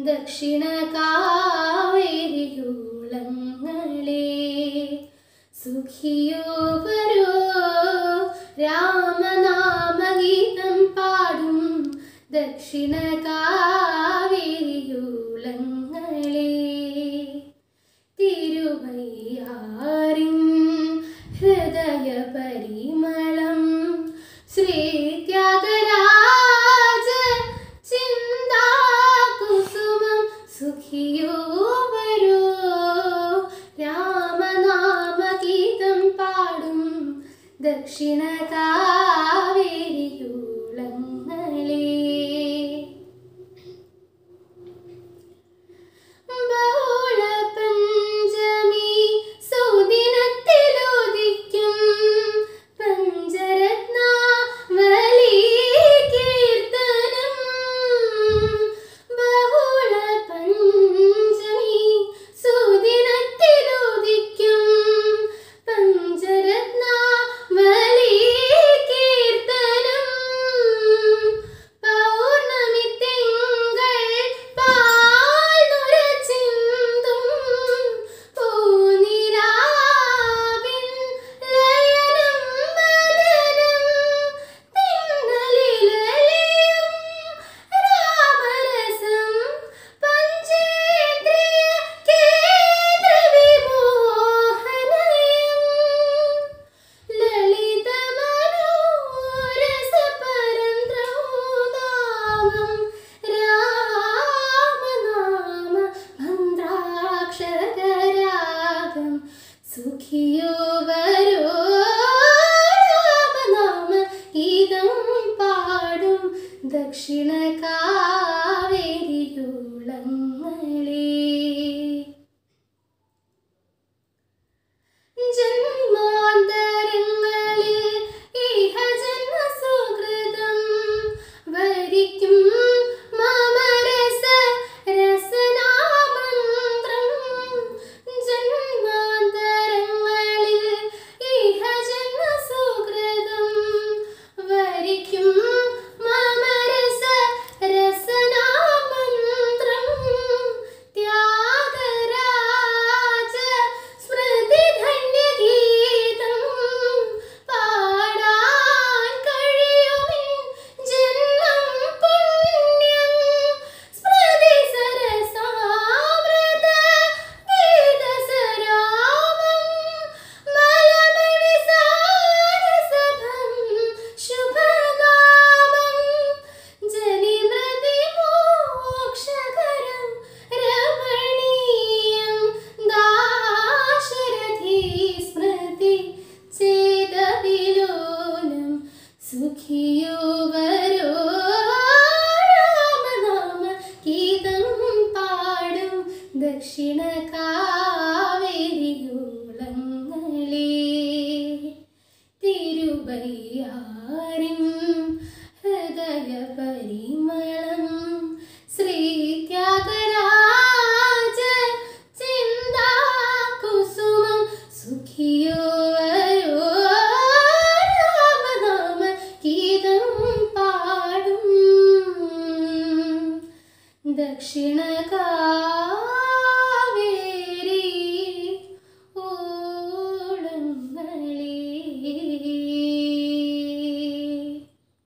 ദക്ഷിണ കാവേരിയൂളങ്ങളെ സുഖിയോ വരോ രാമനാമഗീതം പാടും ദക്ഷിണ കാവേരിയൂളങ്ങളെ തിരുവയ്യാറിൻ ഹൃദയ പരിമളം ശ്രീ ത്യാഗരാജ ചിന്താകുസുമം സുഖിയോ വരോ രാമനാമഗീതം പാടും ദക്ഷിണ കാവേരിയൂളങ്ങളേ ബഹുള പഞ്ചമി സുദിനത്തിലുദിക്കും പഞ്ചരത്നാവലി കീർത്തനം ബഹുള പഞ്ചമി സുദിനത്തിലുദിക്കും പഞ്ചരത്നാവലി കീർത്തനം പൗർണമി തിങ്കൾ പാൽ നുരച്ചിന്തും പൂനിലാവിൻ ലയനം മദനം തിന്നലിലലിയും രാമരസം പഞ്ചേന്ദ്രിയ കേന്ദ്ര വിമോഹനയം ലളിതമനോരസപരന്ത്രൗദാമം രാമനാമ മന്ത്രാക്ഷരരാഗം സുഖിയോ വരോ രാമനാമ ഗീതം പാടും ദക്ഷിണ കാവേരിയൂളങ്ങളേ ജന്മാന്തരങ്ങളിൽ ഇഹജന്മസുകൃതം വരിക്കും മമരസ രസനാമന്ത്രം ജന്മാന്തരങ്ങളിൽ ഇഹജന്മസുകൃതം വരിക്കും മമരസ രസനാമന്ത്രം ത്യാഗരാജ സ്മൃതിധന്യഗീതം പാടാൻ കഴിയുമിൻ ജന്മം പുണ്യം സ്മൃതി സരസാമൃത ഗീതസരാമം മലമണി സാരസഭം ശുഭനാമം ജനിമൃതി മോക്ഷകരം രമണീയം ദാശരഥി സ്മൃതി ചേതവിലോലം സുഖിയോ വരോ രാമനാമ ഗീതം പാടും ദക്ഷിണ കാവേരിയോളങ്ങളേ തിരുവയ്യാറിൻ ഹൃദയ പരിമളം ശ്രീ ത്യാഗരാജ ചിന്താകുസുമം സുഖിയോ വരോ രാമനാമ ഗീതം പാടും ദക്ഷിണ കാ